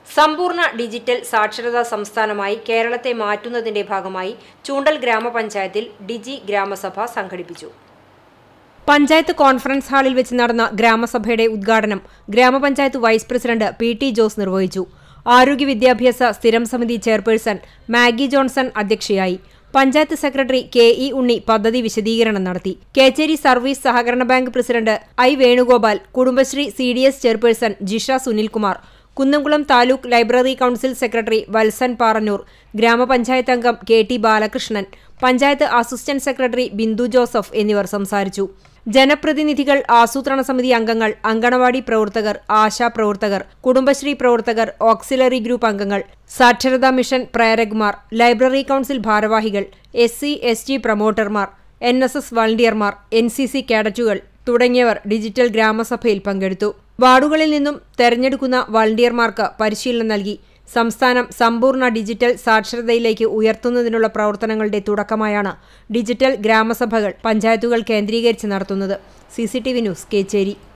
സമ്പൂർണ്ണ ഡിജിറ്റൽ സാക്ഷരതാ സംസ്ഥാനമായി കേരളത്തെ മാറ്റുന്നതിന്റെ ഭാഗമായി ചൂണ്ടൽ ഗ്രാമപഞ്ചായത്തിൽ ഡിജി ഗ്രാമസഭ സംഘടിപ്പിച്ചു പഞ്ചായത്ത് കോൺഫറൻസ് ഹാളിൽ വെച്ച് നടന്ന ഗ്രാമസഭയുടെ ഉദ്ഘാടനം grama panchayat vice president P T Jose നിർവഹിച്ചു ആരോഗ്യ വിദ്യാഭ്യാസ സ്ഥിരം സമിതി ചെയർപേഴ്സൺ മാഗി ജോൺസൺ അധ്യക്ഷയായി panchayat secretary K E Unni പദ്ധതി വിശദീകരണം നടത്തി കേച്ചേരി സർവീസ് സഹകരണ bank president I Venugopal Kudumbashree C D S chairperson Jisha Sunilkumar Kunnamkulam taluk library council secretary Valsan Parannur grama panchayat അംഗം K T Balakrishnan panchayat assistant secretary Bindu Joseph എന്നിവർ സംസാരിച്ചു ജനപ്രതിനിധികൾ ആസൂത്രണ സമിതി അംഗങ്ങൾ അങ്കണവാടി പ്രവർത്തകർ ആശാ പ്രവർത്തകർ കുടുംബശ്രീ പ്രവർത്തകർ ഓക്സിലറി ഗ്രൂപ്പ് അംഗങ്ങൾ സാക്ഷരതാ മിഷൻ പ്രേരകുമാർ ലൈബ്രറി കൌൺസിൽ ഭാരവാഹികൾ എസ് സി എസ് ടി പ്രൊമോട്ടർമാർ എൻ എസ് എസ് വളണ്ടിയർമാർ എൻ സി സി കേഡറ്റുകൾ തുടങ്ങിയവർ ഡിജിറ്റൽ ഗ്രാമസഭയിൽ പങ്കെടുത്തു വാർഡുകളിൽ നിന്നും തെരഞ്ഞെടുക്കുന്ന വളണ്ടിയർമാർക്ക് പരിശീലനം നൽകി സംസ്ഥാനം സമ്പൂർണ്ണ ഡിജിറ്റൽ സാക്ഷരതയിലേക്ക് ഉയർത്തുന്നതിനുള്ള പ്രവർത്തനങ്ങളുടെ തുടക്കമായാണ് ഡിജിറ്റൽ ഗ്രാമസഭകൾ പഞ്ചായത്തുകൾ കേന്ദ്രീകരിച്ച് നടത്തുന്നത് സി ന്യൂസ് കേച്ചേരി